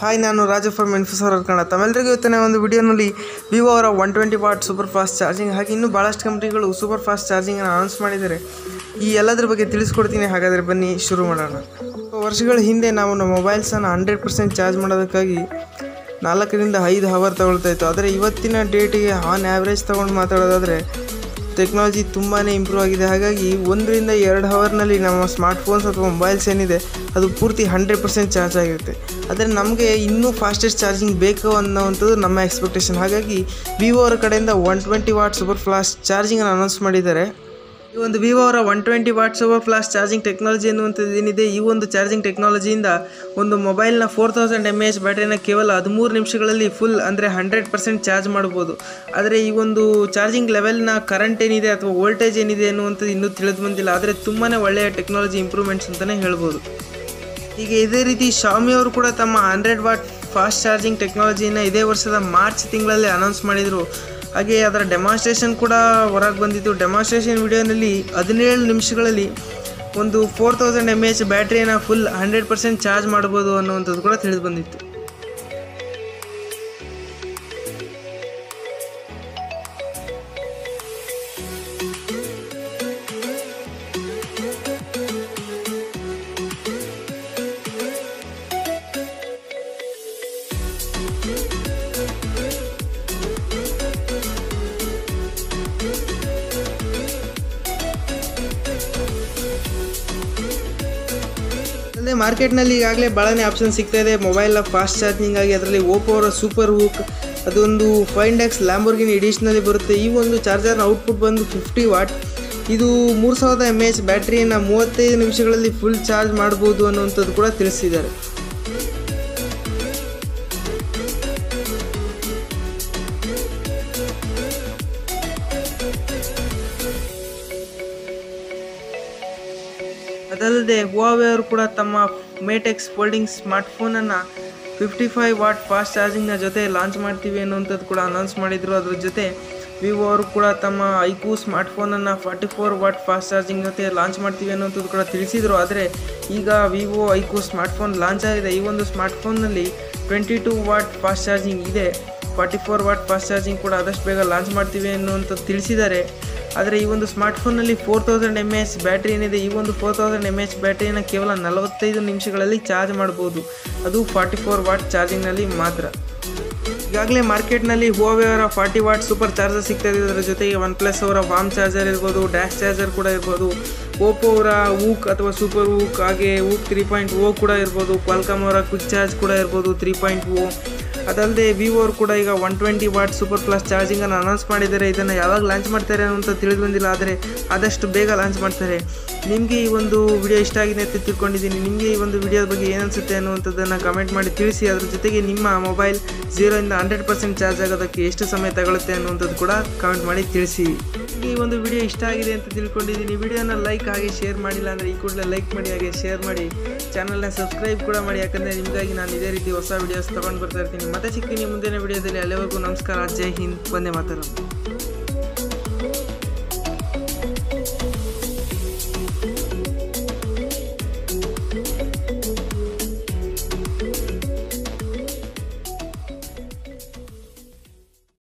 hi ನಾನು ರಾಜ from ಇನ್ಫೋಸರ್ Kannada ತಮ್ಮೆಲ್ಲರಿಗೂ ಇವತ್ತಿನ ಒಂದು ವಿಡಿಯೋನಲ್ಲಿ ವಿವೋ ಅವರ one twenty watt super fast charging ಹಾಗೆ ಇನ್ನೂ ಭಾಳಷ್ಟು ಕಂಪ್ನಿಗಳು ಸೂಪರ್ ಫಾಸ್ಟ್ ಚಾರ್ಜಿಂಗನ್ನು ಅನೌನ್ಸ್ ಮಾಡಿದ್ದಾರೆ ಈ ಎಲ್ಲದರ ಬಗ್ಗೆ ತಿಳಿಸ್ಕೊಡ್ತೀನಿ ಹಾಗಾದರೆ ಬನ್ನಿ ಶುರು ಮಾಡೋಣ ವರ್ಷಗಳ ಹಿಂದೆ ನಾವು ನಮ್ಮ ಮೊಬೈಲ್ಸನ್ನು ಹಂಡ್ರೆಡ್ ಪರ್ಸೆಂಟ್ ಚಾರ್ಜ್ ಮಾಡೋದಕ್ಕಾಗಿ ನಾಲ್ಕರಿಂದ ಐದು ಹವರ್ ತಗೊಳ್ತಾ ಇತ್ತು ಆದರೆ ಇವತ್ತಿನ ಡೇಟಿಗೆ ಆನ್ ಆ್ಯಾವ್ರೇಜ್ ತೊಗೊಂಡು ಮಾತಾಡೋದಾದರೆ ಟೆಕ್ನಾಲಜಿ ತುಂಬಾ ಇಂಪ್ರೂವ್ ಆಗಿದೆ ಹಾಗಾಗಿ ಒಂದರಿಂದ ಎರಡು ಹವರ್ನಲ್ಲಿ ನಮ್ಮ ಸ್ಮಾರ್ಟ್ಫೋನ್ಸ್ ಅಥವಾ ಮೊಬೈಲ್ಸ್ ಏನಿದೆ ಅದು ಪೂರ್ತಿ ಹಂಡ್ರೆಡ್ ಪರ್ಸೆಂಟ್ ಚಾರ್ಜ್ ಆಗಿರುತ್ತೆ ಆದರೆ ನಮಗೆ ಇನ್ನೂ ಫಾಸ್ಟೆಸ್ಟ್ ಚಾರ್ಜಿಂಗ್ ಬೇಕು ಅನ್ನೋವಂಥದ್ದು ನಮ್ಮ ಎಕ್ಸ್ಪೆಕ್ಟೇಷನ್ ಹಾಗಾಗಿ ವಿವೋ ಅವರ ಕಡೆಯಿಂದ one twenty watt super flash ಚಾರ್ಜಿಂಗನ್ನು ಅನೌನ್ಸ್ ಮಾಡಿದ್ದಾರೆ ಈ ಒಂದು ವಿವೋ ಅವರ one twenty watt super flash charging technology ಅನ್ನುವಂಥದ್ದು ಏನಿದೆ ಈ ಒಂದು ಚಾರ್ಜಿಂಗ್ ಟೆಕ್ನಾಲಜಿಯಿಂದ ಒಂದು ಮೊಬೈಲ್ನ ಫೋರ್ ತೌಸಂಡ್ ಎಮ್ ಎಚ್ ಬ್ಯಾಟ್ರಿನ ಕೇವಲ ಹದಿಮೂರು ನಿಮಿಷಗಳಲ್ಲಿ ಫುಲ್ ಅಂದರೆ ಹಂಡ್ರೆಡ್ ಪರ್ಸೆಂಟ್ ಚಾರ್ಜ್ ಮಾಡ್ಬೋದು ಆದರೆ ಈ ಒಂದು ಚಾರ್ಜಿಂಗ್ ಲೆವೆಲ್ನ ಕರೆಂಟ್ ಏನಿದೆ ಅಥವಾ ವೋಲ್ಟೇಜ್ ಏನಿದೆ ಅನ್ನುವಂಥದ್ದು ಇನ್ನೂ ತಿಳಿದು ಬಂದಿಲ್ಲ ಆದರೆ ತುಂಬಾ ಒಳ್ಳೆಯ ಟೆಕ್ನಾಲಜಿ ಇಂಪ್ರೂವ್ಮೆಂಟ್ಸ್ ಅಂತಲೇ ಹೇಳ್ಬೋದು ಹೀಗೆ ಇದೇ ರೀತಿ ಶಾಮಿ ಅವರು ಕೂಡ ತಮ್ಮ ಹಂಡ್ರೆಡ್ ವಾಟ್ ಫಾಸ್ಟ್ ಚಾರ್ಜಿಂಗ್ ಟೆಕ್ನಾಲಜಿಯನ್ನು ಇದೇ ವರ್ಷದ ಮಾರ್ಚ್ ತಿಂಗಳಲ್ಲಿ ಅನೌನ್ಸ್ ಮಾಡಿದರು ಹಾಗೆ ಅದರ ಡೆಮಾನ್ಸ್ಟ್ರೇಷನ್ ಕೂಡ ಹೊರಗೆ ಬಂದಿತ್ತು ಡೆಮಾನ್ಸ್ಟ್ರೇಷನ್ ವಿಡಿಯೋನಲ್ಲಿ ಹದಿನೇಳು ನಿಮಿಷಗಳಲ್ಲಿ ಒಂದು ಫೋರ್ ತೌಸಂಡ್ ಎಮ್ ಎಚ್ ಬ್ಯಾಟ್ರಿಯನ್ನು ಫುಲ್ ಹಂಡ್ರೆಡ್ ಪರ್ಸೆಂಟ್ ಚಾರ್ಜ್ ಮಾಡ್ಬೋದು ಅನ್ನುವಂಥದ್ದು ಕೂಡ ತಿಳಿದು ಬಂದಿತ್ತು ಅಲ್ಲದೆ ಮಾರ್ಕೆಟ್ನಲ್ಲಿ ಈಗಾಗಲೇ ಭಾಳನೇ ಆಪ್ಷನ್ ಸಿಗ್ತಾ ಇದೆ ಮೊಬೈಲ್ನ ಫಾಸ್ಟ್ ಚಾರ್ಜಿಂಗ್ ಆಗಿ ಅದರಲ್ಲಿ ಓಪೋ ಅವರ ಸೂಪರ್ ಹೂಕ್ ಅದೊಂದು ಫೈನ್ ಡೆಕ್ಸ್ ಲ್ಯಾಂಬೋರ್ಗಿನಿ ಎಡಿಷನಲ್ಲಿ ಬರುತ್ತೆ ಈ ಒಂದು ಚಾರ್ಜರ್ನ ಔಟ್ಪುಟ್ ಬಂದು ಫಿಫ್ಟಿ ವಾಟ್ ಇದು ಮೂರು ಸಾವಿರದ ಎಮ್ ಎಚ್ ಬ್ಯಾಟ್ರಿಯನ್ನು ಮೂವತ್ತೈದು ನಿಮಿಷಗಳಲ್ಲಿ ಫುಲ್ ಚಾರ್ಜ್ ಮಾಡ್ಬೋದು ಅನ್ನುವಂಥದ್ದು ಕೂಡ ತಿಳಿಸಿದ್ದಾರೆ ಅದಲ್ಲದೆ ಹುವಾವೆ ಅವರು ಕೂಡ ತಮ್ಮ ಮೇಟೆಕ್ಸ್ ಫೋಲ್ಡಿಂಗ್ ಸ್ಮಾರ್ಟ್ಫೋನನ್ನು ಫಿಫ್ಟಿ ಫೈವ್ ವಾಟ್ ಫಾಸ್ಟ್ ಚಾರ್ಜಿಂಗ್ನ ಜೊತೆ ಲಾಂಚ್ ಮಾಡ್ತೀವಿ ಅನ್ನುವಂಥದ್ದು ಕೂಡ ಅನೌನ್ಸ್ ಮಾಡಿದರು ಅದ್ರ ಜೊತೆ ವಿವೋ ಅವರು ಕೂಡ ತಮ್ಮ ಐಕೂ ಸ್ಮಾರ್ಟ್ಫೋನನ್ನು forty four watt fast charging ಜೊತೆ ಲಾಂಚ್ ಮಾಡ್ತೀವಿ ಅನ್ನೋಂಥದ್ದು ಕೂಡ ತಿಳಿಸಿದರು ಆದರೆ ಈಗ ವಿವೋ ಐಕೂ ಸ್ಮಾರ್ಟ್ಫೋನ್ ಲಾಂಚ್ ಆಗಿದೆ ಈ ಒಂದು ಸ್ಮಾರ್ಟ್ಫೋನ್ನಲ್ಲಿ twenty two watt fast charging ಇದೆ forty four watt fast charging ಕೂಡ ಆದಷ್ಟು ಬೇಗ ಲಾಂಚ್ ಮಾಡ್ತೀವಿ ಅನ್ನುವಂಥದ್ದು ತಿಳಿಸಿದ್ದಾರೆ ಆದರೆ ಈ ಒಂದು ಸ್ಮಾರ್ಟ್ಫೋನಲ್ಲಿ four thousand M H battery ಏನಿದೆ ಈ ಒಂದು ಫೋರ್ ತೌಸಂಡ್ ಎಮ್ ಎಚ್ ಬ್ಯಾಟ್ರಿಯನ್ನು ಕೇವಲ ನಲವತ್ತೈದು ನಿಮಿಷಗಳಲ್ಲಿ ಚಾರ್ಜ್ ಮಾಡ್ಬೋದು ಅದು ಫಾರ್ಟಿ ಫೋರ್ ವಾಟ್ ಚಾರ್ಜಿಂಗ್ನಲ್ಲಿ ಮಾತ್ರ ಈಗಾಗಲೇ ಮಾರ್ಕೆಟ್ನಲ್ಲಿ ಹುವಾವೆ ಅವರ ಫಾರ್ಟಿ ವಾಟ್ ಸೂಪರ್ ಚಾರ್ಜರ್ ಸಿಗ್ತಾ ಇದೆ ಅದರ ಜೊತೆಗೆ ಒನ್ ಪ್ಲಸ್ ಅವರ ವಾಮ್ ಚಾರ್ಜರ್ ಇರ್ಬೋದು ಡ್ಯಾಶ್ ಚಾರ್ಜರ್ ಕೂಡ ಇರ್ಬೋದು ಓಪೋ ಅವರ ವೂಕ್ ಅಥವಾ ಸೂಪರ್ ವೂಕ್ ಹಾಗೆ ವೂಕ್ ತ್ರೀ ಪಾಯಿಂಟ್ ಓ ಕೂಡ ಇರ್ಬೋದು ಕ್ವಾಲ್ಕಾಮ್ ಅವರ ಕ್ವಿಕ್ ಚಾರ್ಜ್ ಕೂಡ ಇರ್ಬೋದು ತ್ರೀ ಪಾಯಿಂಟ್ ಓ ಅದಲ್ಲದೆ ವಿವೋ ಅವರು ಕೂಡ ಈಗ one twenty watt super plus ಚಾರ್ಜಿಂಗನ್ನು ಅನೌನ್ಸ್ ಮಾಡಿದ್ದಾರೆ ಇದನ್ನು ಯಾವಾಗ ಲಾಂಚ್ ಮಾಡ್ತಾರೆ ಅಂತ ತಿಳಿದು ಬಂದಿಲ್ಲ ಆದರೆ ಆದಷ್ಟು ಬೇಗ ಲಾಂಚ್ ಮಾಡ್ತಾರೆ ನಿಮಗೆ ಈ ಒಂದು ವಿಡಿಯೋ ಇಷ್ಟ ಆಗಿದೆ ಅಂತ ತಿಳ್ಕೊಂಡಿದ್ದೀನಿ ನಿಮಗೆ ಈ ಒಂದು ವಿಡಿಯೋದ ಬಗ್ಗೆ ಏನು ಅನಿಸುತ್ತೆ ಅನ್ನುವಂಥದ್ದನ್ನು ಕಮೆಂಟ್ ಮಾಡಿ ತಿಳಿಸಿ ಅದ್ರ ಜೊತೆಗೆ ನಿಮ್ಮ ಮೊಬೈಲ್ ಝೀರೋಯಿಂದ ಹಂಡ್ರೆಡ್ ಪರ್ಸೆಂಟ್ ಚಾರ್ಜ್ ಆಗೋದಕ್ಕೆ ಎಷ್ಟು ಸಮಯ ತಗೊಳುತ್ತೆ ಅನ್ನುವಂಥದ್ದು ಕೂಡ ಕಮೆಂಟ್ ಮಾಡಿ ತಿಳಿಸಿ ನಿಮಗೆ ಈ ಒಂದು ವಿಡಿಯೋ ಇಷ್ಟ ಆಗಿದೆ ಅಂತ ತಿಳ್ಕೊಂಡಿದ್ದೀನಿ ವಿಡಿಯೋನ ಲೈಕ್ ಹಾಗೆ ಶೇರ್ ಮಾಡಿಲ್ಲ ಅಂದರೆ ಈ ಕೂಡಲೇ ಲೈಕ್ ಮಾಡಿ ಹಾಗೆ ಶೇರ್ ಮಾಡಿ ಚಾನಲ್ನ ಸಬ್ಸ್ಕ್ರೈಬ್ ಕೂಡ ಮಾಡಿ ಯಾಕಂದರೆ ನಿಮಗಾಗಿ ನಾನು ಇದೇ ರೀತಿ ಹೊಸ ವಿಡಿಯೋಸ್ ತೊಗೊಂಡು ಬರ್ತಾ ಇರ್ತೀನಿ ಮತ್ತೆ ಸಿಗ್ತೀನಿ ಮುಂದಿನ ವಿಡಿಯೋದಲ್ಲಿ ಅಲ್ಲಿವರೆಗೂ ನಮಸ್ಕಾರ ಜೈ ಹಿಂದ್ ಒಂದೇ ಮಾತಾಡೋದು